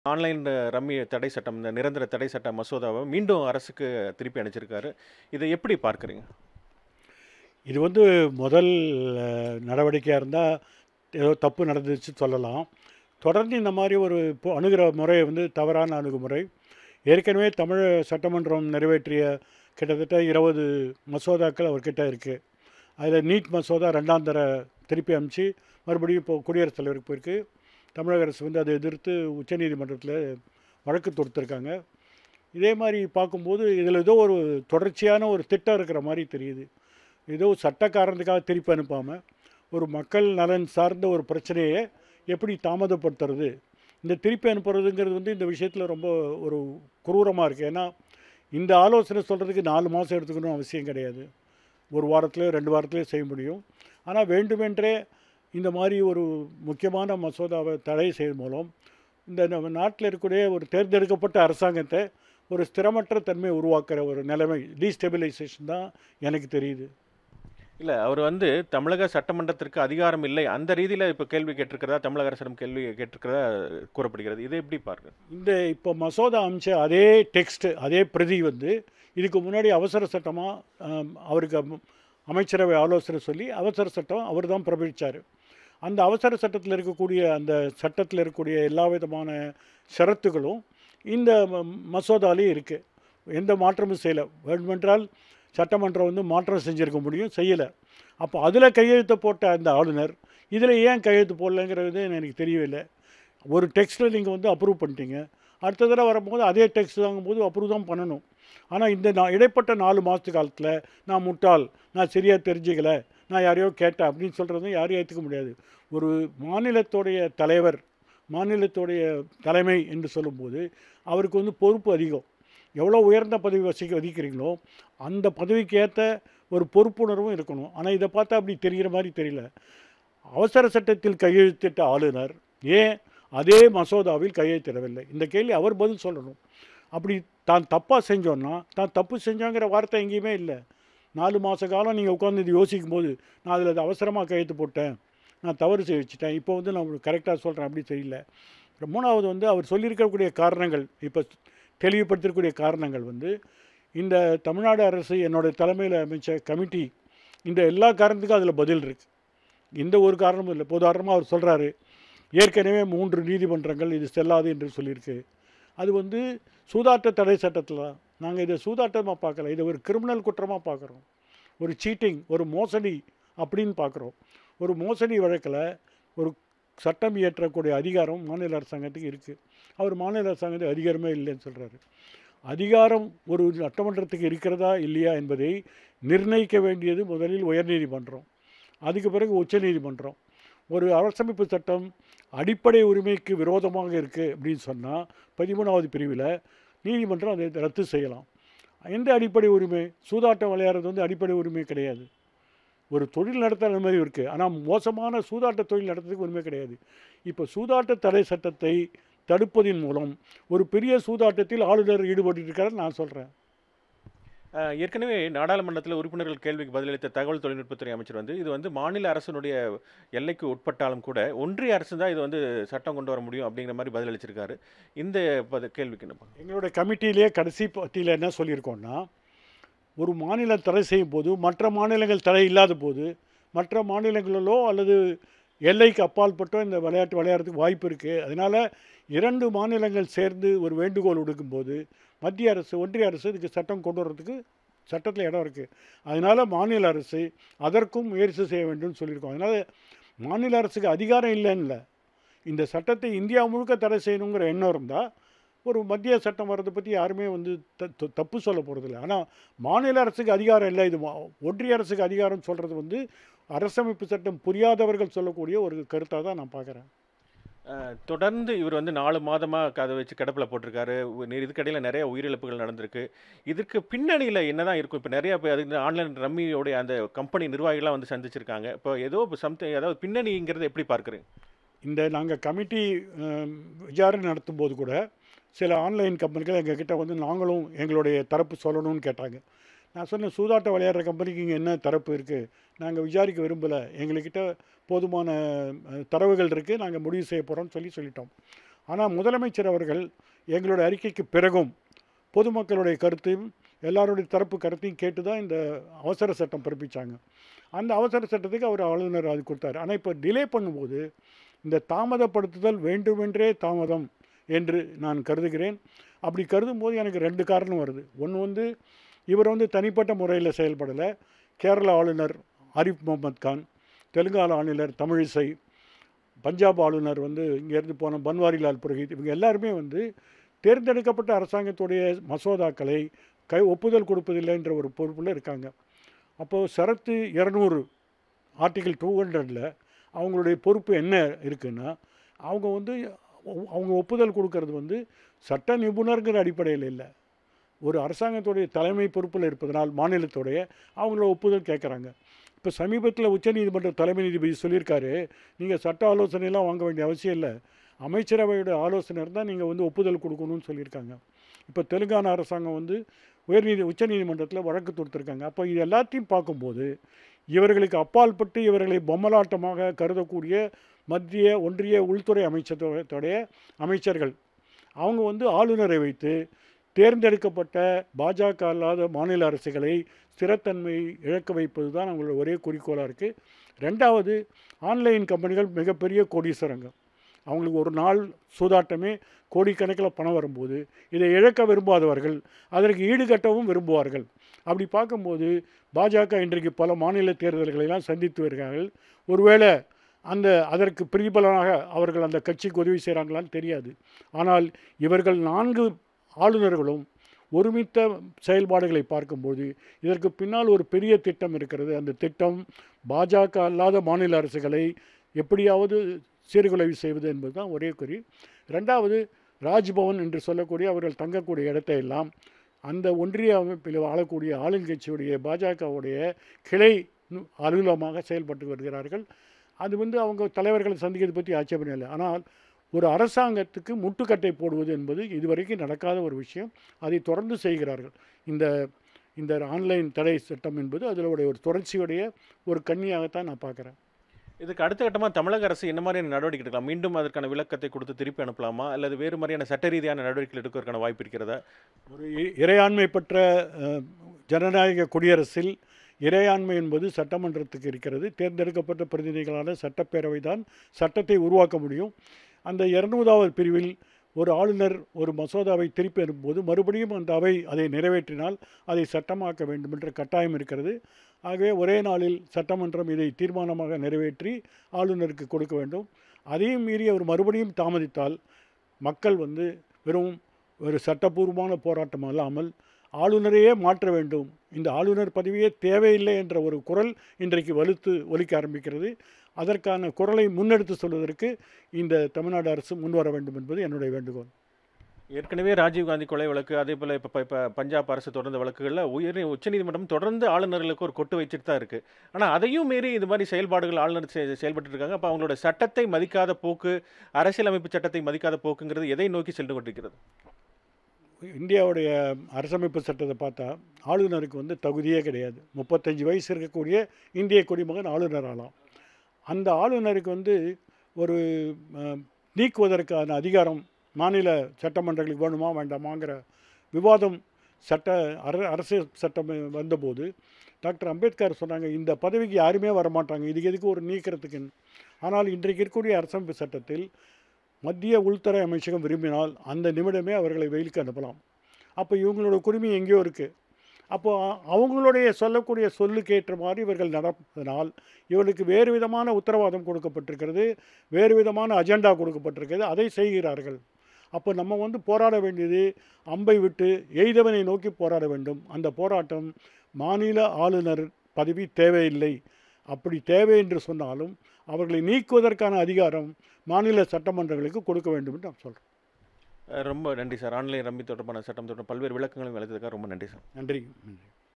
online rummy தடை சட்டம் இந்த நிரந்தர தடை சட்ட மசோதாவை மீண்டும் அரசுக்கு திருப்பி அனுப்பிச்சிருக்காரு இதை எப்படி பார்க்குறீங்க இது வந்து முதல் அஹ், நடவடிக்கையாக இருந்தால் ஏதோ தப்பு நடந்துச்சு சொல்லலாம் தொடர்ந்து இந்த மாதிரி ஒரு இப்போ அணுகிற முறை வந்து தவறான அணுகுமுறை ஏற்கனவே தமிழ் சட்டமன்றம் நிறைவேற்றிய கிட்டத்தட்ட இருபது மசோதாக்கள் அவர்கிட்ட இருக்குது அதில் நீட் மசோதா ரெண்டாம் தர திருப்பி அனுப்பிச்சு மறுபடியும் இப்போ குடியரசுத் தலைவருக்கு போயிருக்கு தமிழக அரசு வந்து அதை எதிர்த்து உச்சநீதிமன்றத்தில் வழக்கு தொடுத்திருக்காங்க இதே மாதிரி பார்க்கும்போது இதில் ஏதோ ஒரு தொடர்ச்சியான ஒரு திட்டம் இருக்கிற மாதிரி தெரியுது ஏதோ சட்ட காரணத்துக்காக திருப்பி அனுப்பாமல் ஒரு மக்கள் நலன் சார்ந்த ஒரு பிரச்சனையை எப்படி தாமதப்படுத்துறது இந்த திருப்பி அனுப்புறதுங்கிறது வந்து இந்த விஷயத்தில் ரொம்ப ஒரு குரூரமாக இருக்குது ஏன்னா இந்த ஆலோசனை சொல்கிறதுக்கு நாலு மாதம் எடுத்துக்கணும் அவசியம் கிடையாது ஒரு வாரத்துலேயோ ரெண்டு வாரத்துலேயோ செய்ய முடியும் ஆனால் வேண்டுமென்றே இந்த மாதிரி ஒரு முக்கியமான மசோதாவை தடை செய்வதன் மூலம் இந்த நம்ம நாட்டில் இருக்கக்கூடிய ஒரு தேர்ந்தெடுக்கப்பட்ட அரசாங்கத்தை ஒரு ஸ்திரமற்ற தன்மையை உருவாக்குற ஒரு நிலைமை டீஸ்டெபிலைசேஷன் தான் எனக்கு தெரியுது இல்லை அவர் வந்து தமிழக சட்டமன்றத்திற்கு அதிகாரம் இல்லை அந்த ரீதியில் இப்போ கேள்வி கேட்டிருக்கிறதா தமிழக அரசிடம் கேள்வி கேட்டிருக்கிறதா கூறப்படுகிறது இதை எப்படி பார்க்க இந்த இப்போ மசோதா அமைச்ச அதே டெக்ஸ்ட் அதே பிரதி வந்து இதுக்கு முன்னாடி அவசர சட்டமாக அவருக்கு அம்- அமைச்சரவை ஆலோசனை சொல்லி அவசர சட்டம் அவர் தான் பிரபிச்சார் அந்த அவசர சட்டத்தில் இருக்கக்கூடிய அந்த சட்டத்தில் இருக்கக்கூடிய எல்லா விதமான ஷரத்துகளும் இந்த ம- மசோதாலேயும் இருக்குது எந்த மாற்றமும் செய்யலை வேண்டுமென்றால் சட்டமன்றம் வந்து மாற்றம் செஞ்சுருக்க முடியும் செய்யலை அப்போ அதில் கையெழுத்து போட்ட அந்த ஆளுநர் இதில் ஏன் கையெழுத்து போடலைங்கிறது எனக்கு தெரியவில்லை ஒரு டெக்ஸ்ட்டில் நீங்கள் வந்து அப்ரூவ் பண்ணிட்டீங்க அடுத்த தடவை வரும்போது அதே டெக்ஸ்ட் வாங்கும்போது அப்ரூவ் தான் பண்ணணும் ஆனால் இந்த நான் இடைப்பட்ட நாலு மாதத்து காலத்தில் நான் முட்டாள் நான் சரியாக தெரிஞ்சுக்கல நான் யாரையோ கேட்டேன் அப்படின்னு சொல்கிறது யாரையும் ஏற்றுக்க முடியாது ஒரு மாநிலத்துடைய தலைவர் மாநிலத்துடைய தலைமை என்று சொல்லும்போது அவருக்கு வந்து பொறுப்பு அதிகம் எவ்வளோ உயர்ந்த பதவி வசிக்க வதிக்கிறீங்களோ அந்த பதவிக்கு ஏற்ற ஒரு பொறுப்புணர்வும் இருக்கணும் ஆனால் இதை பார்த்தா அப்படி தெரிகிற மாதிரி தெரியல அவசர சட்டத்தில் கையெழுத்திட்ட ஆளுநர் ஏன் அதே மசோதாவில் கையெழுத்திடவில்லை இந்த கேள்வி அவர் பதில் சொல்லணும் அப்படி தான் தப்பாக செஞ்சோன்னா தான் தப்பு செஞ்சோங்கிற வார்த்தை எங்கேயுமே இல்லை நாலு மாத காலம் நீங்கள் உட்காந்து இது யோசிக்கும் போது நான் அதில் அவசரமாக கையெழுத்து போட்டேன் நான் தவறு செய்ய வச்சுட்டேன் இப்போ வந்து நான் கரெக்டாக சொல்கிறேன் அப்படி தெரியல மூணாவது வந்து அவர் சொல்லியிருக்கக்கூடிய காரணங்கள் இப்போ தெளிவுபடுத்திருக்கக்கூடிய காரணங்கள் வந்து இந்த தமிழ்நாடு அரசு என்னோட தலைமையில் அமைச்ச கமிட்டி இந்த எல்லா காரணத்துக்கும் அதில் பதில் இருக்குது எந்த ஒரு காரணமும் இல்லை உதாரணமாக அவர் சொல்கிறாரு ஏற்கனவே மூன்று நீதிமன்றங்கள் இது செல்லாது என்று சொல்லியிருக்கு அது வந்து சூதாட்ட தடை சட்டத்தில் தான் நாங்கள் இதை சூதாட்டமாக பார்க்கல இதை ஒரு கிரிமினல் குற்றமாக பார்க்குறோம் ஒரு சீட்டிங் ஒரு மோசடி அப்படின்னு பார்க்குறோம் ஒரு மோசடி வழக்கில் ஒரு சட்டம் இயற்றக்கூடிய அதிகாரம் மாநில அரசாங்கத்துக்கு இருக்குது அவர் மாநில அரசாங்கத்துக்கு அதிகாரமே இல்லைன்னு சொல்கிறாரு அதிகாரம் ஒரு சட்டமன்றத்துக்கு இருக்கிறதா இல்லையா என்பதை நிர்ணயிக்க வேண்டியது முதலில் உயர்நீதிமன்றம் அதுக்கு பிறகு உச்சநீதிமன்றம் ஒரு அரசமைப்பு சட்டம் அடிப்படை உரிமைக்கு விரோதமாக இருக்குது அப்படின்னு சொன்னால் பதிமூணாவது பிரிவில் நீதிமன்றம் அதை ரத்து செய்யலாம் எந்த அடிப்படை உரிமை சூதாட்டம் விளையாடுறது வந்து அடிப்படை உரிமை கிடையாது ஒரு தொழில் நடத்த அனுமதி இருக்குது ஆனால் மோசமான சூதாட்ட தொழில் நடத்துறதுக்கு உரிமை கிடையாது இப்போ சூதாட்ட தடை சட்டத்தை தடுப்பதின் மூலம் ஒரு பெரிய சூதாட்டத்தில் ஆளுநர் ஈடுபட்டு இருக்காரு நான் சொல்கிறேன் அஹ், ஏற்கனவே நாடாளுமன்றத்தில் உறுப்பினர்கள் கேள்விக்கு பதிலளித்த தகவல் தொழில்நுட்பத்துறை அமைச்சர் வந்து இது வந்து மாநில அரசினுடைய எல்லைக்கு உட்பட்டாலும் கூட ஒன்றிய அரசு தான் இது வந்து சட்டம் கொண்டு வர முடியும் அப்படிங்கிற மாதிரி பதிலளிச்சிருக்காரு இந்த பத- கேள்விக்கு என்ன பார்க்க- எங்களோட கமிட்டியிலே கடைசி பத்தியில் என்ன சொல்லியிருக்கோம்னா ஒரு மாநிலம் தடை செய்யும் போது மற்ற மாநிலங்கள் தடை இல்லாத போது மற்ற மாநிலங்களிலோ அல்லது எல்லைக்கு அப்பாற்பட்டோ இந்த விளையாட்டு விளையாடுறதுக்கு வாய்ப்பு இருக்குது அதனால் இரண்டு மாநிலங்கள் சேர்ந்து ஒரு வேண்டுகோள் விடுக்கும்போது மத்திய அரசு ஒன்றிய அரசு இதுக்கு சட்டம் கொண்டு வர்றதுக்கு சட்டத்தில் இடம் இருக்குது அதனால் மாநில அரசு அதற்கும் முயற்சி செய்ய வேண்டும்னு சொல்லியிருக்கோம் அதனால் மாநில அரசுக்கு அதிகாரம் இல்லைன்னு இல்லை இந்த சட்டத்தை இந்தியா முழுக்க தடை செய்யணுங்கிற எண்ணம் இருந்தால் ஒரு மத்திய சட்டம் வர்றதை பற்றி யாருமே வந்து த- த- தப்பு சொல்ல போகிறதில்ல ஆனால் மாநில அரசுக்கு அதிகாரம் இல்லை இது மா- ஒன்றிய அரசுக்கு அதிகாரம் சொல்கிறது வந்து அரசமைப்பு சட்டம் புரியாதவர்கள் சொல்லக்கூடிய ஒரு கருத்தாக தான் நான் பார்க்குறேன் அஹ், தொடர்ந்து இவர் வந்து நாலு மாதமாக அதை வச்சு கிடப்பில் போட்டிருக்காரு உ- நி- இதுக்கடையில் நிறைய உயிரிழப்புகள் நடந்திருக்கு இதற்கு பின்னணியில் என்னதான் இருக்கும் இப்போ நிறைய பேர் அது ஆன்லைன் ரம்மியோடைய அந்த கம்பெனி நிர்வாகிகள்லாம் வந்து சந்திச்சிருக்காங்க இப்போ ஏதோ சம்திங் அதாவது பின்னணிங்கிறத எப்படி பார்க்குறீங்க இந்த நாங்கள் கமிட்டி அஹ், விசாரணை நடத்தும் போது கூட சில ஆன்லைன் கம்பெனிகள் எங்ககிட்ட வந்து நாங்களும் எங்களுடைய தரப்பு சொல்லணும்னு கேட்டாங்க நான் சொன்னேன் சூதாட்ட விளையாடுற கம்பெனிக்கு இங்கே என்ன தரப்பு இருக்குது நாங்கள் விசாரிக்க விரும்பலை எங்கள்கிட்ட போதுமான அஹ், தரவுகள் இருக்குது நாங்கள் முடிவு செய்ய போகிறோம்னு சொல்லி சொல்லிட்டோம் ஆனால் முதலமைச்சர் அவர்கள் எங்களுடைய அறிக்கைக்கு பிறகும் பொதுமக்களுடைய கருத்தையும் எல்லாருடைய தரப்பு கருத்தையும் கேட்டு தான் இந்த அவசர சட்டம் பிறப்பிச்சாங்க அந்த அவசர சட்டத்துக்கு அவர் ஆளுநர் அது கொடுத்தாரு ஆனால் இப்போ டிலே பண்ணும்போது இந்த தாமதப்படுத்துதல் வேண்டுமென்றே தாமதம் என்று நான் கருதுகிறேன் அப்படி கருதும் போது எனக்கு ரெண்டு காரணம் வருது ஒன்று வந்து இவர் வந்து தனிப்பட்ட முறையில் செயல்படலை கேரள ஆளுநர் ஆரிஃப் முகமது கான் தெலுங்கானா ஆளுநர் தமிழிசை பஞ்சாப் ஆளுநர் வந்து இங்கேருந்து போன பன்வாரிலால் புரோஹித் இவங்க எல்லாருமே வந்து தேர்ந்தெடுக்கப்பட்ட அரசாங்கத்துடைய மசோதாக்களை கை ஒப்புதல் கொடுப்பதில்லைன்ற ஒரு பொறுப்பில் இருக்காங்க அப்போது சரத்து இரநூறு ஆர்டிகிள் டூ ஹண்ட்ரடில் அவங்களுடைய பொறுப்பு என்ன இருக்குன்னா அவங்க வந்து ஒ- அவங்க ஒப்புதல் கொடுக்கறது வந்து சட்ட நிபுணர்ங்கிற அடிப்படையில் இல்லை ஒரு அரசாங்கத்துடைய தலைமை பொறுப்பில் இருப்பதனால் மாநிலத்துடைய அவங்கள ஒப்புதல் கேட்குறாங்க இப்போ சமீபத்தில் உச்சநீதிமன்ற தலைமை நீதிபதி சொல்லியிருக்காரு நீங்கள் சட்ட ஆலோசனையெல்லாம் வாங்க வேண்டிய அவசியம் இல்லை அமைச்சரவையோட ஆலோசனை இருந்தால் நீங்கள் வந்து ஒப்புதல் கொடுக்கணும்னு சொல்லியிருக்காங்க இப்போ தெலுங்கானா அரசாங்கம் வந்து உயர்நீதி உச்சநீதிமன்றத்தில் வழக்கு தொடுத்திருக்காங்க அப்போ இது எல்லாத்தையும் பார்க்கும்போது இவர்களுக்கு அப்பால்பட்டு இவர்களை பொம்மலாட்டமாக கருதக்கூடிய மத்திய ஒன்றிய உள்துறை அமைச்சத்துடைய அமைச்சர்கள் அவங்க வந்து ஆளுநரை வைத்து தேர்ந்தெடுக்கப்பட்ட பாஜக அல்லாத மாநில அரசுகளை ஸ்திரத்தன்மை இழக்க வைப்பது தான் அவங்களோட ஒரே குறிக்கோளாக இருக்குது ரெண்டாவது ஆன்லைன் கம்பெனிகள் மிகப்பெரிய கோடீஸ்வரங்க அவங்களுக்கு ஒரு நாள் சூதாட்டமே கோடிக்கணக்கில் பணம் வரும்போது இதை இழக்க விரும்பாதவர்கள் அதற்கு ஈடுகட்டவும் விரும்புவார்கள் அப்படி பார்க்கும்போது பாஜக இன்றைக்கு பல மாநில தேர்தல்களை எல்லாம் சந்தித்து வருகிறார்கள் ஒருவேளை அந்த அதற்கு பிரதிபலனாக அவர்கள் அந்த கட்சிக்கு உதவி செய்கிறாங்களான்னு தெரியாது ஆனால் இவர்கள் நான்கு ஆளுநர்களும் ஒருமித்த செயல்பாடுகளை பார்க்கும்போது இதற்கு பின்னால் ஒரு பெரிய திட்டம் இருக்கிறது அந்த திட்டம் பாஜக அல்லாத மாநில அரசுகளை எப்படியாவது சீர்குலைவு செய்வது என்பது தான் ஒரே குறி ரெண்டாவது ராஜ்பவன் என்று சொல்லக்கூடிய அவர்கள் தங்கக்கூடிய இடத்தை எல்லாம் அந்த ஒன்றிய அமைப்பில் ஆளக்கூடிய ஆளுங்கட்சியுடைய பாஜகவுடைய கிளை நு- அலுவலகமாக செயல்பட்டு வருகிறார்கள் அது வந்து அவங்க தலைவர்களை சந்திக்கிறது பற்றி ஆட்சேபனை இல்லை ஆனால் ஒரு அரசாங்கத்துக்கு முட்டுக்கட்டை போடுவது என்பது இதுவரைக்கும் நடக்காத ஒரு விஷயம் அதை தொடர்ந்து செய்கிறார்கள் இந்த இந்த ஆன்லைன் தடை சட்டம் என்பது அதனுடைய ஒரு தொடர்ச்சியுடைய ஒரு கண்ணியாகத்தான் நான் பார்க்குறேன் இதுக்கு அடுத்த கட்டமாக தமிழக அரசு என்ன மாதிரியான நடவடிக்கை எடுக்கலாம் மீண்டும் அதற்கான விளக்கத்தை கொடுத்து திருப்பி அனுப்பலாமா அல்லது வேறு மாதிரியான சட்ட ரீதியான நடவடிக்கைகள் எடுக்கிறதுக்கான வாய்ப்பு இருக்கிறதா ஒரு இ- இறையாண்மை பெற்ற அஹ், ஜனநாயக குடியரசில் இறையாண்மை என்பது சட்டமன்றத்துக்கு இருக்கிறது தேர்ந்தெடுக்கப்பட்ட பிரதிநிதிகளான சட்டப்பேரவை தான் சட்டத்தை உருவாக்க முடியும் அந்த இருநூறாவது பிரிவில் ஒரு ஆளுநர் ஒரு மசோதாவை திருப்பி அனுப்பும்போது மறுபடியும் அந்த அவை அதை நிறைவேற்றினால் அதை சட்டமாக்க வேண்டும் என்ற கட்டாயம் இருக்கிறது ஆகவே ஒரே நாளில் சட்டமன்றம் இதை தீர்மானமாக நிறைவேற்றி ஆளுநருக்கு கொடுக்க வேண்டும் அதையும் மீறி அவர் மறுபடியும் தாமதித்தால் மக்கள் வந்து வெறும் ஒரு சட்டபூர்வமான போராட்டம் அல்லாமல் ஆளுநரையே மாற்ற வேண்டும் இந்த ஆளுநர் பதவியே தேவையில்லை என்ற ஒரு குரல் இன்றைக்கு வலுத்து ஒலிக்க ஆரம்பிக்கிறது அதற்கான குரலை முன்னெடுத்து சொல்வதற்கு இந்த தமிழ்நாடு அரசு முன்வர வேண்டும் என்பது என்னுடைய வேண்டுகோள் ஏற்கனவே ராஜீவ்காந்தி கொலை வழக்கு அதே போல் இப்போ இப்போ பஞ்சாப் அரசு தொடர்ந்த வழக்குகளில் உயர் உச்சநீதிமன்றம் தொடர்ந்து ஆளுநர்களுக்கு ஒரு கொட்டு வச்சுட்டு தான் இருக்குது ஆனால் அதையும் மீறி இது மாதிரி செயல்பாடுகள் ஆளுநர் செ- செயல்பட்டு இருக்காங்க அப்போ அவங்களோட சட்டத்தை மதிக்காத போக்கு அரசியலமைப்பு சட்டத்தை மதிக்காத போக்குங்கிறது எதை நோக்கி சென்று கொண்டிருக்கிறது இந்தியாவுடைய அரசமைப்பு சட்டத்தை பார்த்தா ஆளுநருக்கு வந்து தகுதியே கிடையாது முப்பத்தஞ்சு வயசு இருக்கக்கூடிய இந்திய குடிமகன் ஆளுநர் ஆகலாம் அந்த ஆளுநருக்கு வந்து ஒரு அஹ், நீக்குவதற்கான அதிகாரம் மாநில சட்டமன்றங்களுக்கு வேணுமா வேண்டாமாங்கிற விவாதம் சட்ட அர அரசு சட்டம் வந்தபோது டாக்டர் அம்பேத்கர் சொன்னாங்க இந்த பதவிக்கு யாருமே வரமாட்டாங்க இதுக்கு எதுக்கு ஒரு நீக்கிறதுக்குன்னு ஆனால் இன்றைக்கு இருக்கக்கூடிய அரசமைப்பு சட்டத்தில் மத்திய உள்துறை அமைச்சகம் விரும்பினால் அந்த நிமிடமே அவர்களை வெயிலுக்கு அனுப்பலாம் அப்போ இவங்களோட குடுமி எங்கேயோ இருக்குது அப்போ அ- அவங்களுடைய சொல்லக்கூடிய சொல்லுக்கு ஏற்ற மாதிரி இவர்கள் நடப்பதனால் இவர்களுக்கு வேறு விதமான உத்தரவாதம் கொடுக்கப்பட்டிருக்கிறது வேறு விதமான அஜெண்டா கொடுக்கப்பட்டிருக்கிறது அதை செய்கிறார்கள் அப்போ நம்ம வந்து போராட வேண்டியது அம்பை விட்டு எய்தவனை நோக்கி போராட வேண்டும் அந்த போராட்டம் மாநில ஆளுநர் பதவி தேவையில்லை அப்படி தேவை என்று சொன்னாலும் அவர்களை நீக்குவதற்கான அதிகாரம் மாநில சட்டமன்றங்களுக்கு கொடுக்க வேண்டும் என்று நான் சொல்கிறேன் அஹ் ரொம்ப நன்றி சார் ஆன்லைன் ரம்மி தொடர்பான சட்டம் தொடர்பான பல்வேறு விளக்கங்களும் விளக்குறதுக்காக ரொம்ப நன்றி சார் நன்றி நன்றி